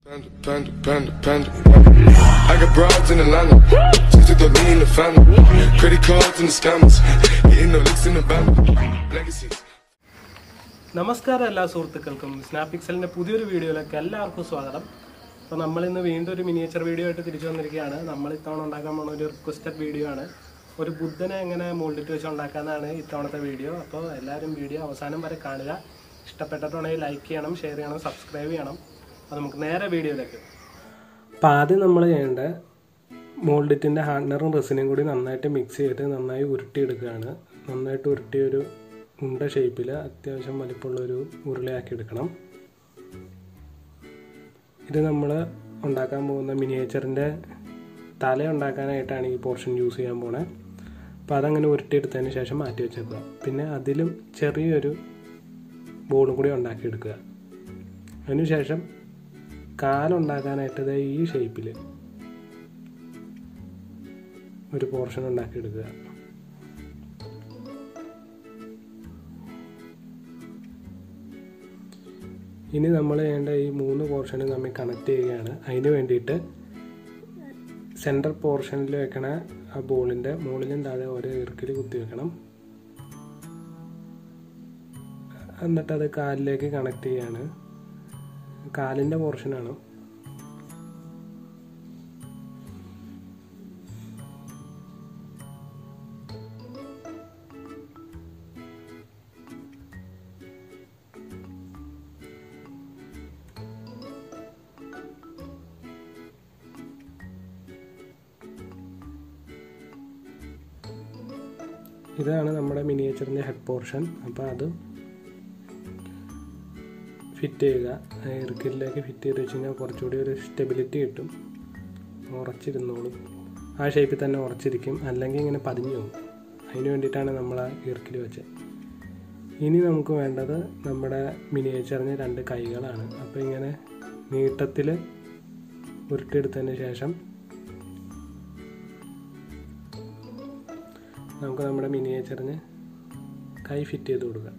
Panda, panda, panda, panda. I got broads in Atlanta. Just took the lean in the family. Credit cards and the scammers. Hitting the licks in the band. Legacies. നമസ്കാരം എല്ലാ സുഹൃത്തുക്കൾക്കും സ്നാപിക്സലിൻ്റെ പുതിയൊരു വീഡിയോയിലേക്ക് എല്ലാവർക്കും സ്വാഗതം അപ്പോൾ നമ്മളിന്ന് വീണ്ടും ഒരു മിനിയേച്ചർ വീഡിയോ ആയിട്ട് തിരിച്ചു വന്നിരിക്കുകയാണ് നമ്മൾ ഇത്തവണ ഉണ്ടാക്കാൻ പോകുന്ന ഒരു റിക്വസ്റ്റഡ് വീഡിയോ ആണ് ഒരു ബുദ്ധനെ എങ്ങനെ മോൾഡിട്ട് വെച്ച് ഉണ്ടാക്കാനാണ് ഇത്തവണത്തെ വീഡിയോ അപ്പോൾ എല്ലാവരും വീഡിയോ അവസാനം വരെ കാണുക ഇഷ്ടപ്പെട്ടിട്ടുണ്ടെങ്കിൽ ലൈക്ക് ചെയ്യണം ഷെയർ ചെയ്യണം സബ്സ്ക്രൈബ് ചെയ്യണം അപ്പോൾ നമുക്ക് നേരെ വീഡിയോയിലേക്ക് അപ്പോൾ ആദ്യം നമ്മൾ ചെയ്യേണ്ട മോൾഡിറ്റിൻ്റെ ഹാർഡനറും റെസിനും കൂടി നന്നായിട്ട് മിക്സ് ചെയ്ത് നന്നായി ഉരുട്ടിയെടുക്കുകയാണ് നന്നായിട്ട് ഉരുട്ടിയ ഒരു ഉണ്ട ഷേപ്പിൽ അത്യാവശ്യം വലിപ്പമുള്ളൊരു ഉരുളയാക്കി എടുക്കണം ഇത് നമ്മൾ ഉണ്ടാക്കാൻ പോകുന്ന മിനിയേച്ചറിൻ്റെ തല ഉണ്ടാക്കാനായിട്ടാണ് ഈ പോർഷൻ യൂസ് ചെയ്യാൻ പോണേ അപ്പോൾ അതങ്ങനെ ഉരുട്ടിയെടുത്തതിന് ശേഷം മാറ്റി വെച്ചേക്കുക പിന്നെ അതിലും ചെറിയൊരു ബോളും കൂടി ഉണ്ടാക്കിയെടുക്കുക അതിനുശേഷം കാലുണ്ടാക്കാനായിട്ട് ദേ ഈ ഷേപ്പിൽ ഒരു പോർഷൻ ഉണ്ടാക്കിയെടുക്കുക ഇനി നമ്മൾ ചെയ്യേണ്ട ഈ മൂന്ന് പോർഷനും തമ്മിൽ കണക്ട് ചെയ്യുകയാണ് അതിന് വേണ്ടിയിട്ട് സെൻട്രൽ പോർഷനിൽ വെക്കണ ആ ബോളിൻ്റെ മുകളിലും താഴെ ഓരോ ഇറുക്കിൽ കുത്തി വെക്കണം എന്നിട്ട് അത് കാലിലേക്ക് കണക്ട് ചെയ്യാണ് കാലിൻ്റെ പോർഷനാണ് ഇതാണ് നമ്മുടെ മിനിയേച്ചറിൻ്റെ ഹെഡ് പോർഷൻ അപ്പോൾ അത് ഫിറ്റ് ചെയ്യുക ഇറുക്കിലേക്ക് ഫിറ്റ് ചെയ്ത് വെച്ച് കഴിഞ്ഞാൽ കുറച്ചുകൂടി ഒരു സ്റ്റെബിലിറ്റി കിട്ടും ഉറച്ചിരുന്നോളും ആ ഷേപ്പിൽ തന്നെ ഉറച്ചിരിക്കും അല്ലെങ്കിൽ ഇങ്ങനെ പതിഞ്ഞു പോകും അതിന് വേണ്ടിയിട്ടാണ് നമ്മൾ ആ ഇറുക്കിൽ വെച്ചത് ഇനി നമുക്ക് വേണ്ടത് നമ്മുടെ മിനിയേച്ചറിന് രണ്ട് കൈകളാണ് അപ്പോൾ ഇങ്ങനെ നീട്ടത്തിൽ ഉരുട്ടിയെടുത്തതിന് ശേഷം നമുക്ക് നമ്മുടെ മിനിയേച്ചറിന് കൈ ഫിറ്റ് ചെയ്ത് കൊടുക്കാം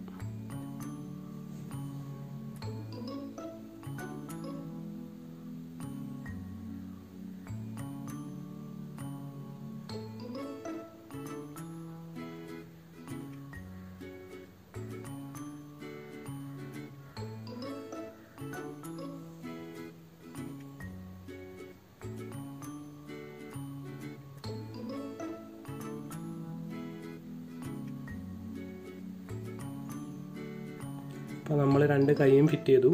അപ്പോൾ നമ്മൾ രണ്ട് കൈയും ഫിറ്റ് ചെയ്തു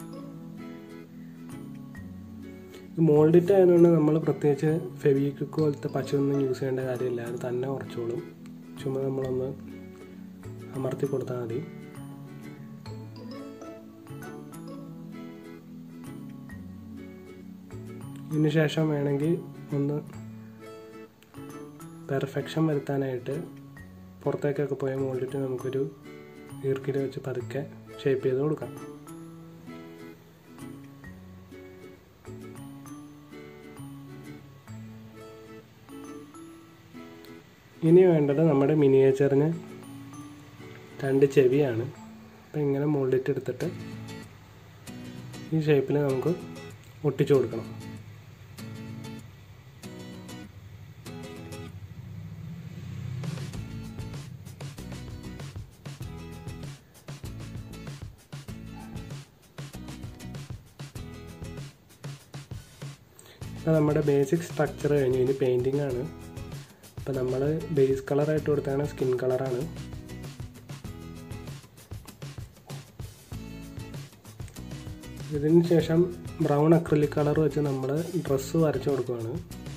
മോൾഡിറ്റ് ആയതുകൊണ്ട് നമ്മൾ പ്രത്യേകിച്ച് ഫെവിക്വിക്ക് പോലത്തെ പശുവൊന്നും യൂസ് ചെയ്യേണ്ട കാര്യമില്ല അത് തന്നെ ഉറച്ചോളും ചുമ്മാ നമ്മളൊന്ന് അമർത്തി കൊടുത്താൽ മതി ഇതിന് ശേഷം വേണമെങ്കിൽ ഒന്ന് പെർഫെക്ഷൻ വരുത്താനായിട്ട് പുറത്തേക്കൊക്കെ പോയ മോൾഡിറ്റ് നമുക്കൊരു ഈർക്കിൽ വെച്ച് പതുക്കെ ഷേപ്പ് ചെയ്ത് കൊടുക്കാം ഇനി വേണ്ടത് നമ്മുടെ മിനിയേച്ചറിന് രണ്ട് ചെവിയാണ് അപ്പം ഇങ്ങനെ മോൾഡിറ്റ് എടുത്തിട്ട് ഈ ഷേപ്പിൽ നമുക്ക് ഒട്ടിച്ചു കൊടുക്കണം അപ്പോൾ നമ്മുടെ ബേസിക് സ്ട്രക്ചർ കഴിഞ്ഞു ഇനി പെയിൻറ്റിംഗ് ആണ് അപ്പോൾ നമ്മൾ ബേസ് കളറായിട്ട് കൊടുത്താണ് സ്കിൻ കളറാണ് ഇതിന് ശേഷം ബ്രൗൺ അക്രലിക് കളർ വെച്ച് നമ്മൾ ഡ്രസ്സ് വരച്ചു കൊടുക്കുകയാണ്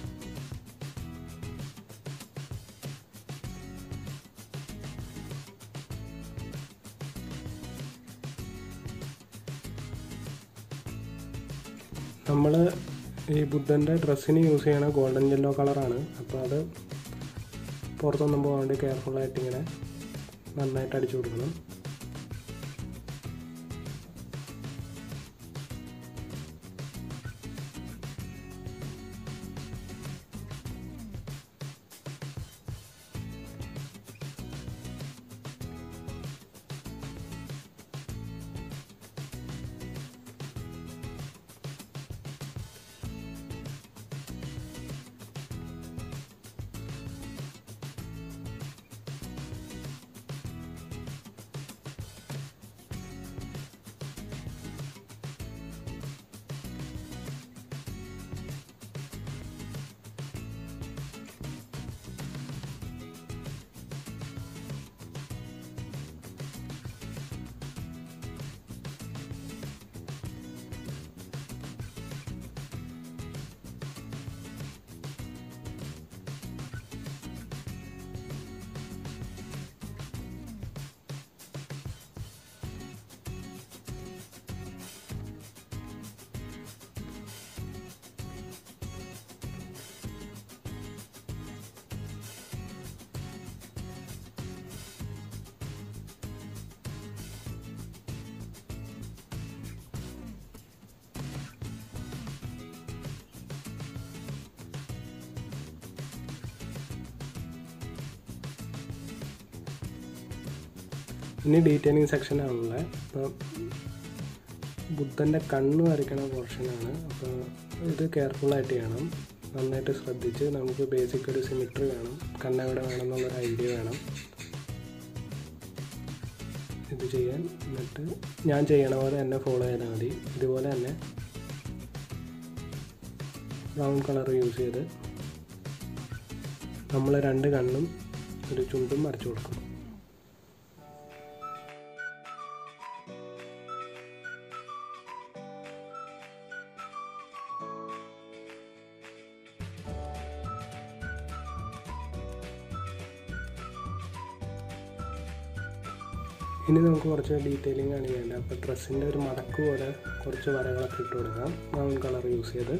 നമ്മൾ ഈ ബുദ്ധൻ്റെ ഡ്രസ്സിന് യൂസ് ചെയ്യണ ഗോൾഡൻ യെല്ലോ കളറാണ് അപ്പോൾ അത് പുറത്തൊന്നും പോകാണ്ട് കെയർഫുള്ളായിട്ട് ഇങ്ങനെ നന്നായിട്ട് അടിച്ചു കൊടുക്കണം ഇനി ഡീറ്റെയിലിംഗ് സെക്ഷനാണുള്ളത് അപ്പോൾ ബുദ്ധൻ്റെ കണ്ണ് വരയ്ക്കണ പോർഷനാണ് അപ്പോൾ ഇത് കെയർഫുള്ളായിട്ട് ചെയ്യണം നന്നായിട്ട് ശ്രദ്ധിച്ച് നമുക്ക് ബേസിക് ഒരു സിമിട്രി വേണം കണ്ണെവിടെ വേണം എന്നുള്ളൊരു ഐഡിയ വേണം ഇത് ചെയ്യാൻ എന്നിട്ട് ഞാൻ ചെയ്യണ പോലെ തന്നെ ഫോളോ ചെയ്താൽ മതി ഇതുപോലെ തന്നെ ബ്രൗൺ കളർ യൂസ് ചെയ്ത് നമ്മൾ രണ്ട് കണ്ണും ഒരു ചുണ്ടും വരച്ചു കൊടുക്കണം ഇനി നമുക്ക് കുറച്ച് ഡീറ്റെയിലിംഗ് ആണ് ചെയ്യേണ്ടത് അപ്പോൾ ഡ്രസ്സിൻ്റെ ഒരു മടക്ക് പോലെ കുറച്ച് വരകളൊക്കെ ഇട്ട് കൊടുക്കാം ബ്രൗൺ കളർ യൂസ് ചെയ്ത്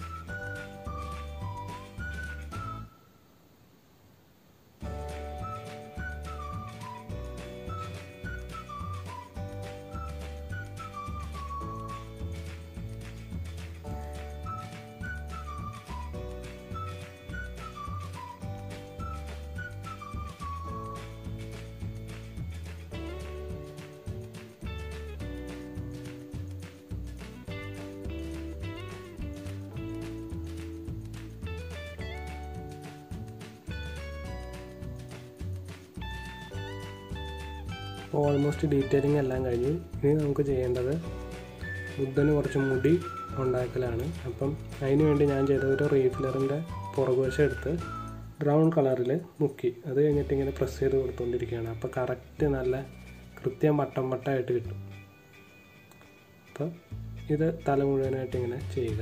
അപ്പോൾ ഓൾമോസ്റ്റ് ഡീറ്റെയിലിംഗ് എല്ലാം കഴിഞ്ഞു ഇനി നമുക്ക് ചെയ്യേണ്ടത് ബുദ്ധന് കുറച്ച് മുടി ഉണ്ടാക്കലാണ് അപ്പം അതിന് വേണ്ടി ഞാൻ ചെയ്തത് ഒരു റീഫിലറിൻ്റെ പുറകുവശം എടുത്ത് ബ്രൗൺ കളറിൽ മുക്കി അത് കഴിഞ്ഞിട്ട് ഇങ്ങനെ പ്രസ് ചെയ്ത് കൊടുത്തുകൊണ്ടിരിക്കുകയാണ് അപ്പോൾ കറക്റ്റ് നല്ല കൃത്യം വട്ടം വട്ടമായിട്ട് കിട്ടും അപ്പോൾ ഇത് തല മുഴുവനായിട്ട് ഇങ്ങനെ ചെയ്യുക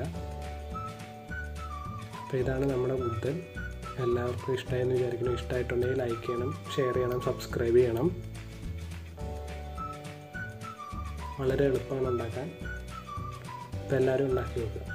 അപ്പോൾ ഇതാണ് നമ്മുടെ ബുദ്ധൻ എല്ലാവർക്കും ഇഷ്ടമായെന്ന് വിചാരിക്കുന്നു ഇഷ്ടമായിട്ടുണ്ടെങ്കിൽ ലൈക്ക് ചെയ്യണം ഷെയർ ചെയ്യണം സബ്സ്ക്രൈബ് ചെയ്യണം വളരെ എളുപ്പമാണ് ഉണ്ടാക്കാൻ അപ്പോൾ എല്ലാവരും ഉണ്ടാക്കി നോക്കുക